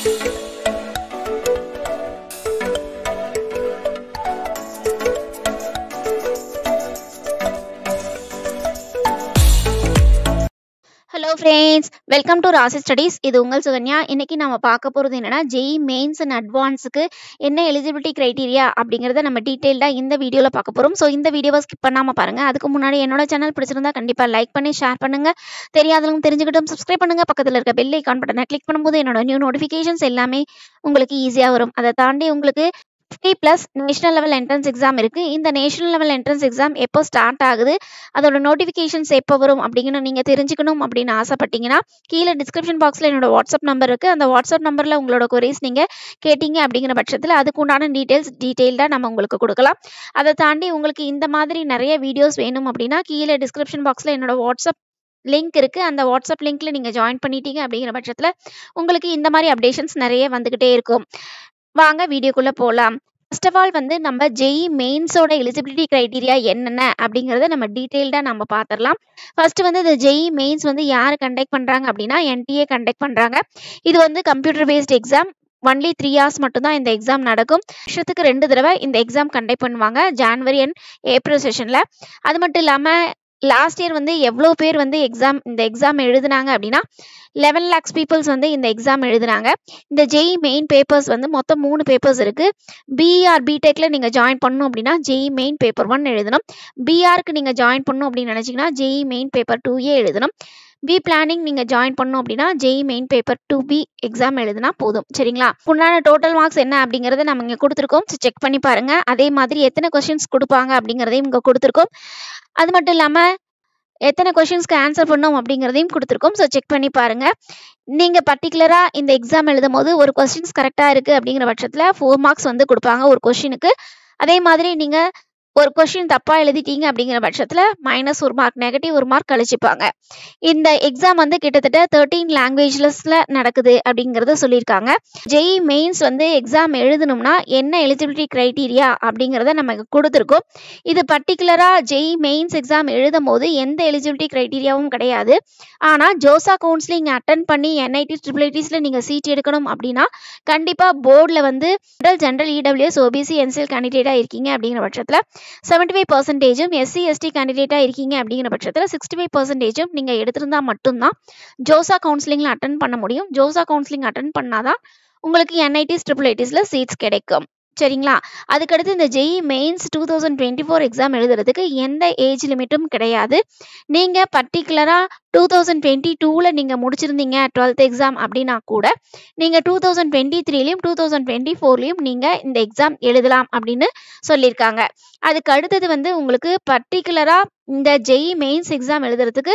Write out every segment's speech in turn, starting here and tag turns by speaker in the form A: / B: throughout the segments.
A: hello friends welcome to Rasi studies இது உங்கள் சுகன்யா இன்னைக்கு நம்ம பார்க்க போகிறது என்னன்னா ஜெய் மெயின்ஸ் அண்ட் அட்வான்ஸுக்கு என்ன எலிஜிபிலிட்டி க்ரைட்டீரியா அப்படிங்கிறத நம்ம டீட்டெயில்டாக இந்த வீடியோவில் பார்க்க போகிறோம் ஸோ இந்த வீடியோவை ஸ்கிப் பண்ணாமல் பாருங்கள் அதுக்கு முன்னாடி என்னோட சேனல் பிடிச்சிருந்தா கண்டிப்பாக லைக் பண்ணி ஷேர் பண்ணுங்கள் தெரியாதவங்க தெரிஞ்சுக்கிட்டும் சப்ஸ்கிரைப் பண்ணுங்கள் பக்கத்தில் இருக்க பெல் ஐக்கான் பட்டனை கிளிக் பண்ணும்போது என்னோட நியூ நோட்டிஃபிகேஷன்ஸ் எல்லாமே உங்களுக்கு ஈஸியாக வரும் அதை தாண்டி உங்களுக்கு fifty plus national level entrance exam இருக்குது இந்த நேஷனல் லெவல் என்ட்ரன்ஸ் எக்ஸாம் எப்போ ஸ்டார்ட் ஆகுது அதோட நோட்டிஃபிகேஷன்ஸ் எப்போ வரும் அப்படிங்கன்னு நீங்கள் தெரிஞ்சுக்கணும் அப்படின்னு ஆசைப்பட்டீங்கன்னா கீழே டிஸ்கிரிப்ஷன் பாக்ஸில் என்னோட வாட்ஸ்அப் நம்பர் இருக்குது அந்த வாட்ஸ்அப் நம்பரில் உங்களோட கொரீஸ் நீங்கள் கேட்டீங்க அப்படிங்கிற பட்சத்தில் அதுக்கு உண்டான டீட்டெயில்ஸ் டீட்டெயில்டாக நம்ம உங்களுக்கு கொடுக்கலாம் அதை தாண்டி உங்களுக்கு இந்த மாதிரி நிறைய வீடியோஸ் வேணும் அப்படின்னா கீழே டிஸ்கிரிப்ஷன் பாக்ஸில் என்னோட வாட்ஸ்அப் லிங்க் இருக்குது அந்த வாட்ஸ்அப் லிங்க்கில் நீங்கள் ஜாயின் பண்ணிட்டீங்க அப்படிங்கிற பட்சத்தில் உங்களுக்கு இந்த மாதிரி அப்டேஷன்ஸ் நிறைய வந்துக்கிட்டே இருக்கும் வாங்க வீடியோக்குள்ளே போகலாம் ஃபர்ஸ்ட் ஆஃப் ஆல் வந்து நம்ம ஜெய் மெயின்ஸோட எலிஜிபிலிட்டி க்ரைட்டீரியா என்னென்ன அப்படிங்கிறத நம்ம டீட்டெயில்டாக நம்ம பார்த்துடலாம் ஃபர்ஸ்ட் வந்து இந்த ஜெய் மெயின்ஸ் வந்து யார் கண்டக்ட் பண்ணுறாங்க அப்படின்னா என்டிஏ கண்டக்ட் பண்ணுறாங்க இது வந்து computer based exam only three hours மட்டும்தான் இந்த எக்ஸாம் நடக்கும் வருஷத்துக்கு ரெண்டு தடவை இந்த எக்ஸாம் கண்டக்ட் பண்ணுவாங்க ஜான்வரி அண்ட் ஏப்ரல் செஷனில் அது மட்டும் இல்லாமல் லாஸ்ட் இயர் வந்து எவ்வளோ பேர் வந்து எக்ஸாம் இந்த எக்ஸாம் எழுதுனாங்க அப்படின்னா லெவன் லேக்ஸ் பீப்புள்ஸ் வந்து இந்த எக்ஸாம் எழுதுனாங்க இந்த ஜெய் மெயின் பேப்பர்ஸ் வந்து மொத்தம் மூணு பேப்பர்ஸ் இருக்குது பிஆர் பிடெக்ல நீங்கள் ஜாயின் பண்ணணும் அப்படின்னா ஜெய் மெயின் பேப்பர் ஒன் எழுதணும் பிஆருக்கு நீங்கள் ஜாயின் பண்ணணும் அப்படின்னு நினச்சிங்கன்னா JEE main paper two A எழுதணும் பி பிளானிங் நீங்கள் ஜாயின் பண்ணணும் அப்படின்னா JEE main paper two B exam எழுதுனா போதும் சரிங்களா உண்டான டோட்டல் மார்க்ஸ் என்ன அப்படிங்கிறத நம்ம இங்கே கொடுத்துருக்கோம் செக் பண்ணி பாருங்க அதே மாதிரி எத்தனை கொஸ்டின்ஸ் கொடுப்பாங்க அப்படிங்கிறதையும் இங்கே கொடுத்துருக்கோம் அது மட்டும் இல்லாமல் எத்தனை கொஷின்ஸ்க்கு ஆன்சர் பண்ணோம் அப்படிங்கிறதையும் கொடுத்துருக்கோம் ஸோ செக் பண்ணி பாருங்க நீங்கள் பர்டிகுலராக இந்த எக்ஸாம் எழுதும் போது ஒரு கொஸ்டின்ஸ் கரெக்டாக இருக்குது அப்படிங்கிற பட்சத்தில் ஃபோர் மார்க்ஸ் வந்து கொடுப்பாங்க ஒரு கொஷினுக்கு அதே மாதிரி நீங்கள் ஒரு கொஷின் தப்பாக எழுதிட்டீங்க அப்படிங்கிற பட்சத்தில் மைனஸ் ஒரு மார்க் நெகட்டிவ் ஒரு மார்க் கழிச்சுப்பாங்க இந்த எக்ஸாம் வந்து கிட்டத்தட்ட தேர்ட்டீன் லாங்குவேஜ்லஸில் நடக்குது அப்படிங்கிறத சொல்லியிருக்காங்க ஜெய் மெயின்ஸ் வந்து எக்ஸாம் எழுதணும்னா என்ன எலிஜிபிலிட்டி க்ரைட்டீரியா அப்படிங்கிறத நமக்கு கொடுத்துருக்கோம் இது பர்டிகுலராக ஜெய் மெயின்ஸ் எக்ஸாம் எழுதும் போது எந்த எலிஜிபிலிட்டி க்ரைட்டீரியாவும் கிடையாது ஆனால் ஜோசா கவுன்சிலிங் அட்டன் பண்ணி என்ஐடி ட்ரிபிளிட்டிஸில் நீங்கள் சீட் எடுக்கணும் அப்படின்னா கண்டிப்பாக போர்டில் வந்து ஃபெடரல் ஜென்ரல் இடபிள்யூஎஸ் ஓபிசி என்சிஎல் கேண்டிடேட்டாக இருக்கீங்க அப்படிங்கிற பட்சத்தில் செவன்டி ஃபைவ் பர்சன்டேஜும் எஸ்சி எஸ்டி கேண்டிடேட்டாக இருக்கீங்க அப்படிங்கிற பட்சத்தில் சிக்ஸ்டி ஃபைவ் பர்சன்டேஜும் நீங்கள் எடுத்திருந்தால் மட்டும்தான் ஜோசா கவுன்சிலிங்கில் அட்டன் பண்ண முடியும் ஜோசா கவுன்சிலிங் அட்டன் பண்ணாதான் உங்களுக்கு என்ஐடிஸ் ட்ரிபிள் ஐடிஸில் சீட்ஸ் கிடைக்கும் சரிங்களா அதுக்கடுத்து இந்த JEE mains two thousand twenty four exam எழுதுறதுக்கு எந்த ஏஜ் லிமிட்டும் கிடையாது நீங்கள் பர்டிகுலராக டூ தௌசண்ட் டுவெண்ட்டி டூவில் நீங்கள் முடிச்சிருந்தீங்க டுவெல்த் எக்ஸாம் அப்படின்னா கூட நீங்கள் டூ தௌசண்ட் டுவெண்ட்டி த்ரீலையும் டூ தௌசண்ட் டுவெண்ட்டி ஃபோர்லையும் நீங்கள் இந்த எக்ஸாம் எழுதலாம் அப்படின்னு சொல்லியிருக்காங்க அதுக்கு அடுத்தது வந்து உங்களுக்கு பர்டிகுலராக இந்த ஜெய் மெயின்ஸ் எக்ஸாம் எழுதுறதுக்கு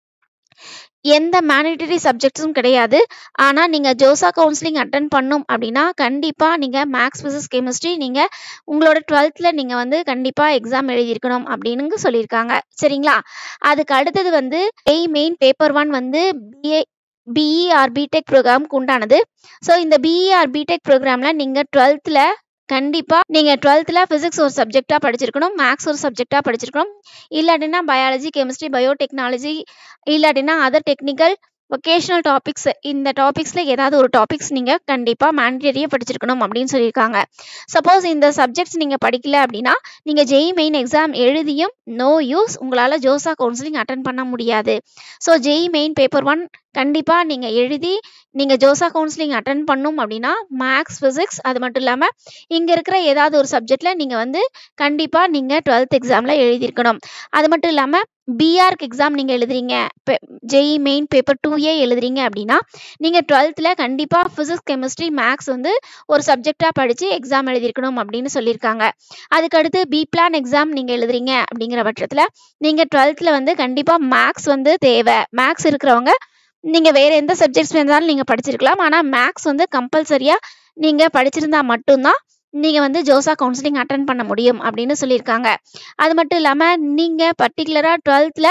A: எந்த மேனிட்டரி சப்ஜெக்ட்ஸும் கிடையாது ஆனால் நீங்கள் ஜோசா கவுன்சிலிங் அட்டன் பண்ணும் அப்படின்னா கண்டிப்பாக நீங்கள் மேக்ஸ் ஃபிசிக்ஸ் கெமிஸ்ட்ரி நீங்கள் உங்களோட டுவெல்த்தில் நீங்கள் வந்து கண்டிப்பாக எக்ஸாம் எழுதியிருக்கணும் அப்படின்னு சொல்லியிருக்காங்க சரிங்களா அதுக்கு அடுத்தது வந்து எய் மெயின் பேப்பர் ஒன் வந்து பிஏ பிஇஆர் பிடெக் ப்ரோக்ராமுக்கு உண்டானது ஸோ இந்த பிஇஆர் பிடெக் ப்ரோக்ராமில் நீங்கள் டுவெல்த்தில் கண்டிப்பாக நீங்கள் டுவெல்த்தில் ஃபிசிக்ஸ் ஒரு சப்ஜெக்டாக படிச்சிருக்கணும் மேக்ஸ் ஒரு சப்ஜெக்டாக படிச்சிருக்கணும் இல்லாட்டினா பயாலஜி கெமிஸ்ட்ரி பயோடெக்னாலஜி இல்லாட்டினா அதர் டெக்னிக்கல் வொக்கேஷனல் டாபிக்ஸ் இந்த டாபிக்ஸில் ஏதாவது ஒரு டாபிக்ஸ் நீங்கள் கண்டிப்பாக மேண்டேரியாக படிச்சிருக்கணும் அப்படின்னு சொல்லியிருக்காங்க சப்போஸ் இந்த சப்ஜெக்ட்ஸ் நீங்கள் படிக்கல அப்படின்னா நீங்கள் ஜெய் மெயின் எக்ஸாம் எழுதியும் நோ யூஸ் உங்களால் ஜோசா கவுன்சிலிங் அட்டன் பண்ண முடியாது so JEE main paper one கண்டிப்பாக நீங்கள் எழுதி நீங்கள் ஜோசா கவுன்சிலிங் அட்டன் பண்ணும் அப்படின்னா மேக்ஸ் ஃபிசிக்ஸ் அது மட்டும் இல்லாமல் இங்கே இருக்கிற ஏதாவது ஒரு சப்ஜெக்டில் நீங்கள் வந்து கண்டிப்பாக நீங்கள் டுவெல்த் எக்ஸாமில் எழுதியிருக்கணும் அது மட்டும் இல்லாமல் பிஆர்க்கு எக்ஸாம் நீங்கள் எழுதுறீங்க JEE main paper two A எழுதுறீங்க அப்படின்னா நீங்கள் டுவெல்த்தில் கண்டிப்பாக ஃபிசிக்ஸ் கெமிஸ்ட்ரி மேக்ஸ் வந்து ஒரு சப்ஜெக்டாக படித்து எக்ஸாம் எழுதியிருக்கணும் அப்படின்னு சொல்லியிருக்காங்க அதுக்கடுத்து பி பிளான் எக்ஸாம் நீங்கள் எழுதுறீங்க அப்படிங்கிற பட்சத்தில் நீங்கள் டுவெல்த்தில் வந்து கண்டிப்பாக மேக்ஸ் வந்து தேவை மேக்ஸ் இருக்கிறவங்க நீங்கள் வேறு எந்த சப்ஜெக்ட்ஸ் வேணாலும் நீங்கள் படிச்சிருக்கலாம் ஆனால் மேக்ஸ் வந்து கம்பல்சரியாக நீங்கள் படிச்சிருந்தா மட்டும்தான் நீங்கள் வந்து ஜோசா கவுன்சிலிங் அட்டன் பண்ண முடியும் அப்படின்னு சொல்லியிருக்காங்க அது மட்டும் இல்லாமல் நீங்கள் பர்டிகுலராக டுவெல்த்தில்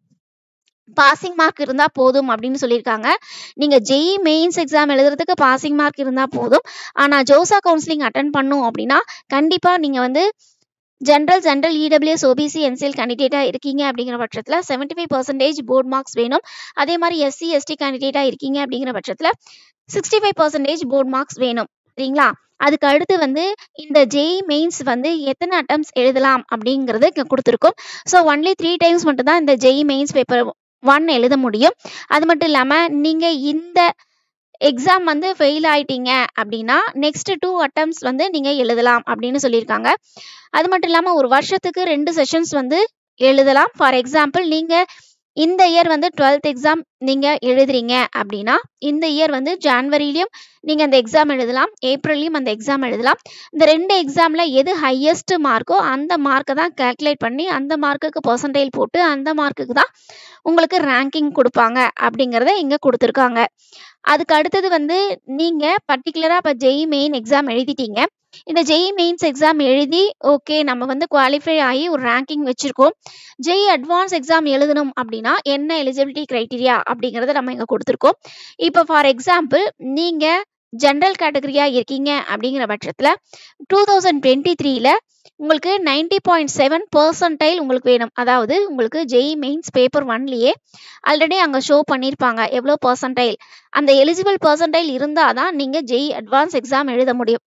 A: பாசிங் மார்க் இருந்தால் போதும் அப்படின்னு சொல்லியிருக்காங்க நீங்கள் ஜெய் மெயின்ஸ் எக்ஸாம் எழுதுறதுக்கு பாசிங் மார்க் இருந்தால் போதும் ஆனால் ஜோசா கவுன்சிலிங் அட்டன் பண்ணும் அப்படின்னா கண்டிப்பாக நீங்கள் வந்து general general EWS OBC NCL கேண்டிடேட்டாக இருக்கீங்க அப்படிங்கிற பட்சத்தில் seventy five percentage board marks வேணும் அதே மாதிரி எஸ்சி எஸ்டி கேண்டிடேட்டாக இருக்கீங்க அப்படிங்கிற பட்சத்தில் sixty five percentage board marks வேணும் சரிங்களா அதுக்கு அடுத்து வந்து இந்த ஜெய் மெயின்ஸ் வந்து எத்தனை அட்டம்ஸ் எழுதலாம் அப்படிங்கிறது இங்கே கொடுத்துருக்கோம் ஸோ ஒன்லி த்ரீ டைம்ஸ் மட்டும்தான் இந்த ஜெய் மெயின்ஸ் பேப்பர் ஒன் எழுத முடியும் அது மட்டும் இல்லாமல் நீங்கள் இந்த எக்ஸாம் வந்து ஃபெயில் ஆயிட்டீங்க அப்படின்னா நெக்ஸ்ட் டூ அட்டம்ஸ் வந்து நீங்கள் எழுதலாம் அப்படின்னு சொல்லியிருக்காங்க அது மட்டும் இல்லாமல் ஒரு வருஷத்துக்கு ரெண்டு செஷன்ஸ் வந்து எழுதலாம் ஃபார் எக்ஸாம்பிள் நீங்கள் இந்த இயர் வந்து டுவெல்த் எக்ஸாம் நீங்கள் எழுதுறீங்க அப்படின்னா இந்த இயர் வந்து ஜான்வரிலையும் நீங்கள் அந்த எக்ஸாம் எழுதலாம் ஏப்ரல்லையும் அந்த எக்ஸாம் எழுதலாம் இந்த ரெண்டு எக்ஸாமில் எது ஹையஸ்ட் மார்க்கோ அந்த மார்க்கை தான் கேல்குலேட் பண்ணி அந்த மார்க்குக்கு பர்சன்டேஜ் போட்டு அந்த மார்க்குக்கு தான் உங்களுக்கு ரேங்கிங் கொடுப்பாங்க அப்படிங்கிறத இங்கே கொடுத்துருக்காங்க அதுக்கு அடுத்தது வந்து நீங்கள் பர்டிகுலராக இப்போ ஜெய் மெயின் எக்ஸாம் எழுதிட்டீங்க இந்த ஜெய் மெயின்ஸ் எக்ஸாம் எழுதி ஓகே நம்ம வந்து குவாலிஃபை ஆகி ஒரு ரேங்கிங் வச்சுருக்கோம் ஜெய் அட்வான்ஸ் எக்ஸாம் எழுதணும் அப்படின்னா என்ன எலிஜிபிலிட்டி க்ரைட்டீரியா அப்படிங்கிறத நம்ம இங்கே கொடுத்துருக்கோம் இப்போ ஃபார் எக்ஸாம்பிள் நீங்கள் ஜென்ரல் கேட்டகரியாக இருக்கீங்க அப்படிங்கிற பட்சத்தில் டூ தௌசண்ட் டுவெண்ட்டி த்ரீல உங்களுக்கு நைன்டி பாயிண்ட் செவன் பர்சன்டைல் உங்களுக்கு வேணும் அதாவது உங்களுக்கு ஜெய் மெயின்ஸ் பேப்பர் ஒன்லேயே ஆல்ரெடி அங்கே ஷோ பண்ணியிருப்பாங்க எவ்வளோ பர்சன்டைல் அந்த எலிஜிபிள் பர்சன்டைல் இருந்தால் தான் நீங்கள் ஜெய் அட்வான்ஸ் எக்ஸாம் எழுத முடியும்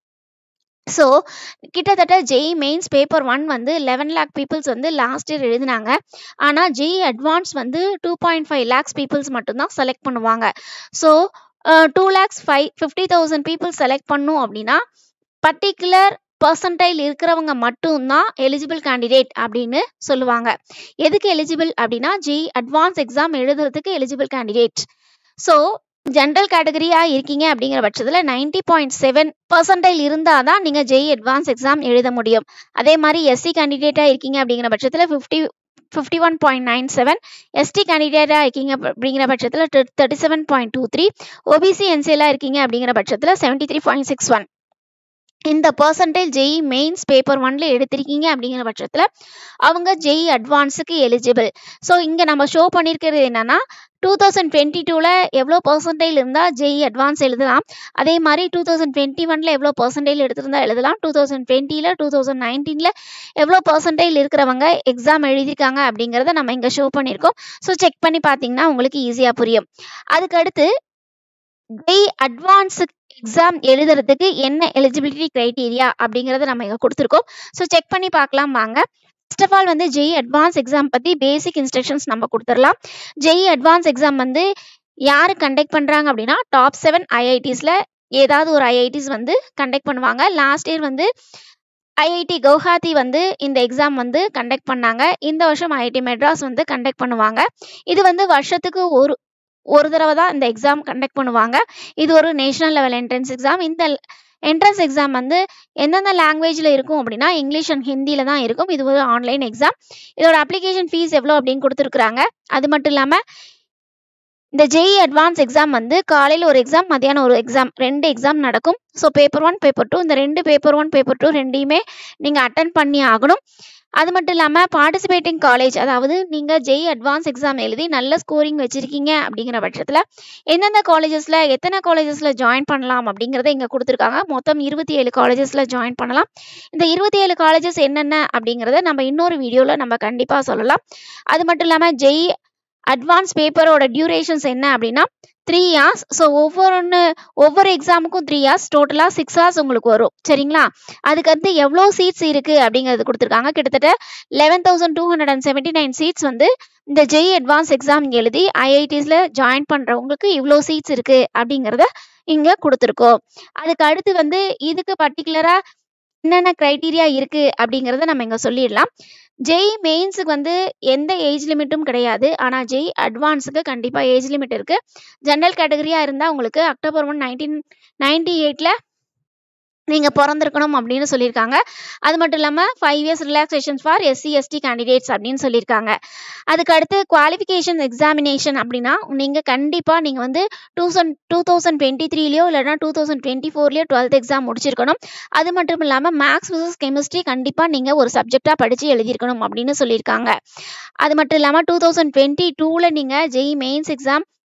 A: ஸோ கிட்டத்தட்ட ஜெய் மெயின்ஸ் பேப்பர் ஒன் வந்து லெவன் லேக் பீப்புள்ஸ் வந்து லாஸ்ட் இயர் எழுதினாங்க ஆனால் ஜெய் அட்வான்ஸ் வந்து two point five lakhs peoples மட்டும்தான் செலக்ட் பண்ணுவாங்க so two lakhs five fifty thousand peoples select பண்ணும் அப்படின்னா பர்டிகுலர் பர்சன்டைல் இருக்கிறவங்க மட்டும்தான் எலிஜிபிள் கேண்டிடேட் அப்படின்னு சொல்லுவாங்க எதுக்கு எலிஜிபிள் அப்படின்னா ஜி அட்வான்ஸ் எக்ஸாம் எழுதுறதுக்கு எலிஜிபிள் கேண்டிடேட் ஸோ ஜென்ரல் கேட்டகரியாக இருக்கீங்க அப்படிங்கிற பட்சத்தில் நைன்டி பாயிண்ட் செவன் பர்சன்டைல் இருந்தால் தான் நீங்கள் ஜெய் அட்வான்ஸ் எக்ஸாம் எழுத முடியும் அதே மாதிரி எஸ்சி கேண்டிடேட்டாக இருக்கீங்க அப்படிங்கிற பட்சத்தில் fifty fifty one point nine seven ST கேண்டிடேட்டாக இருக்கீங்க அப்படிங்கிற பட்சத்தில் thirty seven point two three OBC என்சிஎலாக இருக்கீங்க அப்படிங்கிற பட்சத்தில் seventy three point six one இந்த பர்சன்டேஜ் ஜெய் மெயின்ஸ் பேப்பர் ஒன்ல எடுத்திருக்கீங்க அப்படிங்கிற பட்சத்தில் அவங்க ஜெய் அட்வான்ஸுக்கு எலிஜிபிள் ஸோ இங்கே நம்ம ஷோ பண்ணியிருக்கிறது என்னன்னா டூ தௌசண்ட் டுவெண்ட்டி டூவில் எவ்வளோ பர்சன்டேஜ் இருந்தால் ஜெய் அட்வான்ஸ் எழுதலாம் அதே மாதிரி டூ தௌசண்ட் டுவெண்ட்டி ஒனில் எவ்வளோ பர்சன்டேஜ் எடுத்திருந்தா எழுதலாம் டூ தௌசண்ட் டுவெண்ட்டியில் டூ தௌசண்ட் நைன்டீனில் எவ்வளோ பர்சன்டேஜ் இருக்கிறவங்க எக்ஸாம் எழுதியிருக்காங்க அப்படிங்கிறத நம்ம இங்கே ஷோ பண்ணியிருக்கோம் ஸோ செக் பண்ணி பார்த்தீங்கன்னா உங்களுக்கு ஈஸியாக புரியும் அதுக்கடுத்து ஜெய் அட்வான்ஸு எக்ஸாம் எழுதுறதுக்கு என்ன எலிஜிபிலிட்டி க்ரைட்டீரியா அப்படிங்கிறத நம்ம இங்கே கொடுத்துருக்கோம் ஸோ செக் பண்ணி பார்க்கலாம் வாங்க ஃபர்ஸ்ட் ஆஃப் ஆல் வந்து ஜெய் அட்வான்ஸ் எக்ஸாம் பற்றி பேசிக் இன்ஸ்ட்ரக்ஷன்ஸ் நம்ம கொடுத்துடலாம் ஜெய் அட்வான்ஸ் எக்ஸாம் வந்து யார் கண்டக்ட் பண்ணுறாங்க அப்படின்னா டாப் செவன் ஐஐடிஸில் ஏதாவது ஒரு ஐஐடிஸ் வந்து கண்டக்ட் பண்ணுவாங்க லாஸ்ட் இயர் வந்து ஐஐடி கவுஹாத்தி வந்து இந்த எக்ஸாம் வந்து கண்டக்ட் பண்ணாங்க இந்த வருஷம் ஐஐடி மெட்ராஸ் வந்து கண்டக்ட் பண்ணுவாங்க இது வந்து வருஷத்துக்கு ஒரு ஒரு தடவை தான் இந்த எக்ஸாம் கண்டக்ட் பண்ணுவாங்க இது ஒரு நேஷனல் லெவல் என்ட்ரன்ஸ் எக்ஸாம் இந்த என்ட்ரன்ஸ் எக்ஸாம் வந்து எந்தெந்த லாங்குவேஜில் இருக்கும் அப்படின்னா இங்கிலீஷ் அண்ட் ஹிந்தியில் தான் இருக்கும் இது ஒரு ஆன்லைன் எக்ஸாம் இதோட அப்ளிகேஷன் ஃபீஸ் எவ்வளோ அப்படின்னு கொடுத்துருக்குறாங்க அது மட்டும் இல்லாமல் இந்த ஜெய் அட்வான்ஸ் எக்ஸாம் வந்து காலையில் ஒரு எக்ஸாம் மத்தியானம் ஒரு எக்ஸாம் ரெண்டு எக்ஸாம் நடக்கும் so paper one paper two இந்த ரெண்டு பேப்பர் ஒன் பேப்பர் டூ ரெண்டையுமே நீங்கள் அட்டன் பண்ணி ஆகணும் அது மட்டும் இல்லாமல் பார்ட்டிசிபேட்டிங் காலேஜ் அதாவது நீங்கள் ஜெய் அட்வான்ஸ் எக்ஸாம் எழுதி நல்ல ஸ்கோரிங் வச்சுருக்கீங்க அப்படிங்கிற பட்சத்தில் எந்தெந்த காலேஜஸில் எத்தனை காலேஜஸில் ஜாயின் பண்ணலாம் அப்படிங்கிறத இங்கே கொடுத்துருக்காங்க மொத்தம் இருபத்தி ஏழு காலேஜஸில் ஜாயின் பண்ணலாம் இந்த இருபத்தி ஏழு காலேஜஸ் என்னென்ன அப்படிங்கிறத நம்ம இன்னொரு வீடியோவில் நம்ம கண்டிப்பாக சொல்லலாம் அது மட்டும் இல்லாமல் ஜெய் அட்வான்ஸ் பேப்பரோட டியூரேஷன்ஸ் என்ன அப்படின்னா த்ரீ ஹார்ஸ் ஸோ ஒவ்வொன்று ஒவ்வொரு எக்ஸாமுக்கும் த்ரீ ஹார்ஸ் டோட்டலாக சிக்ஸ் ஹார்ஸ் உங்களுக்கு வரும் சரிங்களா அதுக்கடுத்து எவ்வளோ சீட்ஸ் இருக்குது அப்படிங்கிறது கொடுத்துருக்காங்க கிட்டத்தட்ட eleven thousand two hundred and seventy nine seats வந்து இந்த ஜெய் அட்வான்ஸ் எக்ஸாம் எழுதி ஐஐடிஸில் ஜாயின் பண்ணுறவங்களுக்கு இவ்வளோ சீட்ஸ் இருக்குது அப்படிங்கிறத இங்கே கொடுத்துருக்கோம் அதுக்கு அடுத்து வந்து இதுக்கு பர்டிகுலராக என்னென்ன க்ரைட்டீரியா இருக்குது அப்படிங்கிறத நம்ம இங்கே சொல்லிடலாம் ஜெய் மெயின்ஸுக்கு வந்து எந்த ஏஜ் லிமிட்டும் கிடையாது ஆனால் ஜெய் அட்வான்ஸுக்கு கண்டிப்பாக ஏஜ் லிமிட் இருக்குது ஜென்ரல் கேட்டகரியாக இருந்தால் உங்களுக்கு அக்டோபர் ஒன் நைன்டீன் நைன்டி எயிட்டில் நீங்கள் பிறந்திருக்கணும் அப்படின்னு சொல்லியிருக்காங்க அது மட்டும் இல்லாமல் five years relaxation for SC ST candidates அப்படின்னு சொல்லியிருக்காங்க அதுக்கு அடுத்து குவாலிஃபிகேஷன் எக்ஸாமினேஷன் அப்படின்னா நீங்கள் கண்டிப்பாக நீங்கள் வந்து two thousand two thousand twenty த்ரீலையோ இல்லைனா டூ தௌசண்ட் டுவெண்ட்டி ஃபோர்லேயோ டுவெல்த் எக்ஸாம் முடிச்சிருக்கணும் அது மட்டும் இல்லாமல் மேக்ஸ் விசஸ் கெமிஸ்ட்ரி கண்டிப்பாக நீங்கள் ஒரு சப்ஜெக்டாக படித்து எழுதியிருக்கணும் அப்படின்னு சொல்லியிருக்காங்க அது மட்டும் இல்லாமல் டூ தௌசண்ட் டுவெண்ட்டி டூவில் நீங்கள் ஜெய் மெயின்ஸ் எக்ஸாம்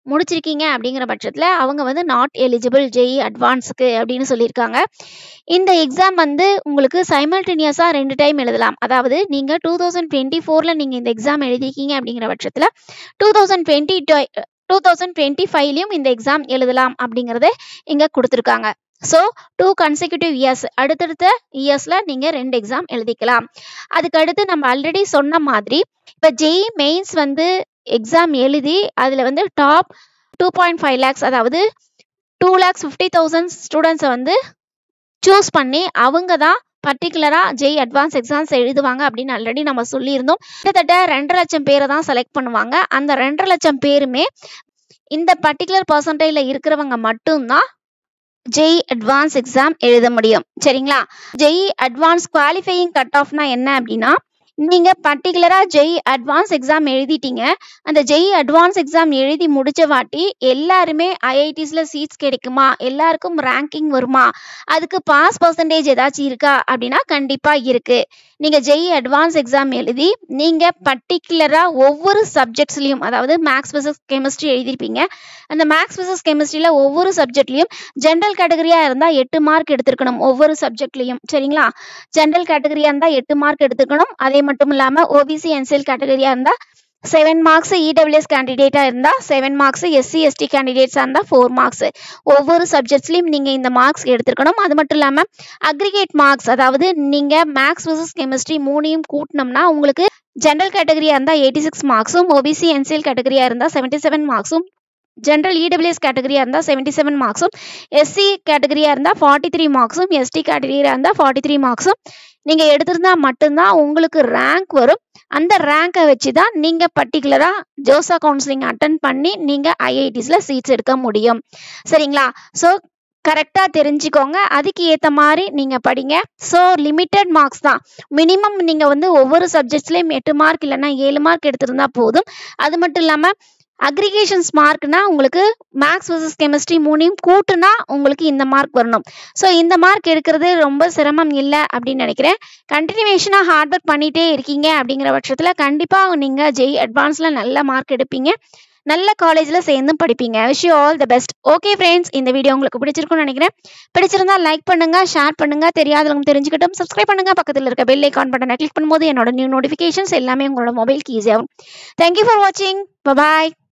A: முடிச்சிருக்கீங்க அப்படிங்கிற பட்சத்தில் அவங்க வந்து நாட் எலிஜிபிள் ஜெய் அட்வான்ஸுக்கு அப்படின்னு சொல்லியிருக்காங்க இந்த எக்ஸாம் வந்து உங்களுக்கு சைமல்டேனியஸாக ரெண்டு டைம் எழுதலாம் அதாவது நீங்கள் டூ தௌசண்ட் டுவெண்ட்டி ஃபோரில் நீங்கள் இந்த எக்ஸாம் எழுதிருக்கீங்க அப்படிங்கிற பட்சத்தில் two thousand twenty two thousand twenty ஃபைவ்லையும் இந்த எக்ஸாம் எழுதலாம் அப்படிங்கிறத இங்கே கொடுத்துருக்காங்க ஸோ டூ கன்சிக்யூட்டிவ் இயர்ஸ் அடுத்தடுத்த இயர்ஸில் நீங்கள் ரெண்டு எக்ஸாம் எழுதிக்கலாம் அதுக்கு அடுத்து நம்ம ஆல்ரெடி சொன்ன மாதிரி இப்போ ஜெய் மெயின்ஸ் வந்து எக்ஸாம் எழுதி அதில் வந்து top two point five lakhs அதாவது டூ லேக்ஸ் ஃபிஃப்டி தௌசண்ட் ஸ்டூடெண்ட்ஸை வந்து சூஸ் பண்ணி அவங்க தான் பர்டிகுலராக ஜெய் அட்வான்ஸ் எக்ஸாம்ஸ் எழுதுவாங்க அப்படின்னு ஆல்ரெடி நம்ம சொல்லியிருந்தோம் கிட்டத்தட்ட ரெண்டரை லட்சம் பேரை தான் செலக்ட் பண்ணுவாங்க அந்த ரெண்டரை லட்சம் பேருமே இந்த பர்டிகுலர் பர்சன்டேஜில் இருக்கிறவங்க மட்டும்தான் ஜெய் அட்வான்ஸ் எக்ஸாம் எழுத முடியும் சரிங்களா ஜெய் அட்வான்ஸ் குவாலிஃபையிங் கட் ஆஃப்னா என்ன அப்படின்னா நீங்க பர்டிகுலரா ஜெய் அட்வான்ஸ் எக்ஸாம் எழுதிட்டீங்க அந்த ஜெய் அட்வான்ஸ் எக்ஸாம் எழுதி முடிச்ச வாட்டி எல்லாருமே ஐஐடிஸ்ல சீட்ஸ் கிடைக்குமா எல்லாருக்கும் ரேங்கிங் வருமா அதுக்கு பாஸ் பர்சன்டேஜ் ஏதாச்சும் இருக்கா அப்படின்னா கண்டிப்பா இருக்கு நீங்க ஜெய் அட்வான்ஸ் எக்ஸாம் எழுதி நீங்க பர்டிகுலரா ஒவ்வொரு சப்ஜெக்ட்ஸ்லயும் அதாவது மேக்ஸ் பிசிக்ஸ் கெமிஸ்ட்ரி எழுதிருப்பீங்க அந்த மேக்ஸ் பிசிக்ஸ் கெமிஸ்ட்ரியில ஒவ்வொரு சப்ஜெக்ட்லயும் ஜென்ரல் கேட்டகரியா இருந்தா எட்டு மார்க் எடுத்திருக்கணும் ஒவ்வொரு சப்ஜெக்ட்லயும் சரிங்களா ஜென்ரல் கேட்டகரியா இருந்தா எட்டு மார்க் எடுத்துக்கணும் அதே மட்டும் இல்லாம ஓபிசி என்சிஎல் கேட்டகரியா இருந்தா செவன் மார்க்ஸ் இடபிள்யூஎஸ் கேண்டிடேட்டா இருந்தா செவன் மார்க்ஸ் எஸ்சி எஸ்டி கேண்டிடேட்ஸா இருந்தா ஃபோர் மார்க்ஸ் ஒவ்வொரு சப்ஜெக்ட்ஸ்லயும் நீங்க இந்த மார்க்ஸ் எடுத்துருக்கணும் அது மட்டும் இல்லாம அக்ரிகேட் மார்க்ஸ் அதாவது நீங்க மேக்ஸ் விசஸ் கெமிஸ்ட்ரி மூணையும் கூட்டினோம்னா உங்களுக்கு ஜென்ரல் கேட்டகரியா இருந்தா எயிட்டி சிக்ஸ் மார்க்ஸும் ஓபிசி என்சிஎல் கேட்டகரியா இருந்தா செவன்டி செவன் மார்க்ஸும் ஜென்ரல் இடபிள்யூஎஸ் கேட்டகரியா இருந்தால் செவன்டி செவன் மார்க்ஸும் எஸ்சி கேட்டகரியா இருந்தால் ஃபார்ட்டி த்ரீ மார்க்ஸும் எஸ்டி கேட்டகரியா இருந்தால் ஃபார்ட்டி த்ரீ மார்க்ஸும் நீங்கள் எடுத்திருந்தா மட்டும்தான் உங்களுக்கு ரேங்க் வரும் அந்த ரேங்கை வச்சு தான் நீங்கள் பர்டிகுலராக ஜோசா கவுன்சிலிங் அட்டன் பண்ணி நீங்கள் ஐஐடிஸில் சீட்ஸ் எடுக்க முடியும் சரிங்களா ஸோ கரெக்டாக தெரிஞ்சுக்கோங்க அதுக்கு ஏற்ற மாதிரி நீங்கள் படிங்க ஸோ லிமிட்டட் மார்க்ஸ் தான் மினிமம் நீங்கள் வந்து ஒவ்வொரு சப்ஜெக்ட்ஸ்லேயும் எட்டு மார்க் இல்லைன்னா ஏழு மார்க் எடுத்திருந்தா போதும் அது மட்டும் இல்லாமல் அக்ரிகேஷன்ஸ் மார்க்னா உங்களுக்கு மேக்ஸ் வர்சஸ் கெமிஸ்ட்ரி மூணையும் கூட்டுனா உங்களுக்கு இந்த மார்க் வரணும் ஸோ இந்த மார்க் எடுக்கிறது ரொம்ப சிரமம் இல்லை அப்படின்னு நினைக்கிறேன் கண்டினியூஷனாக ஹார்ட் ஒர்க் பண்ணிகிட்டே இருக்கீங்க அப்படிங்கிற பட்சத்தில் கண்டிப்பாக நீங்கள் ஜெய் அட்வான்ஸில் நல்ல மார்க் எடுப்பீங்க நல்ல காலேஜில் சேர்ந்து படிப்பீங்க wish you all the best okay friends இந்த வீடியோ உங்களுக்கு பிடிச்சிருக்கும்னு நினைக்கிறேன் பிடிச்சிருந்தா லைக் பண்ணுங்க ஷேர் பண்ணுங்க தெரியாதவங்க தெரிஞ்சுக்கிட்டும் சப்ஸ்கிரைப் பண்ணுங்க பக்கத்தில் இருக்க பெல் ஐக்கான் பட்டனை கிளிக் பண்ணும்போது என்னோட நியூ நோட்டிஃபிகேஷன்ஸ் எல்லாமே உங்களோட மொபைலுக்கு ஈஸியாகும் தேங்க்யூ ஃபார் வாட்சிங் பாய்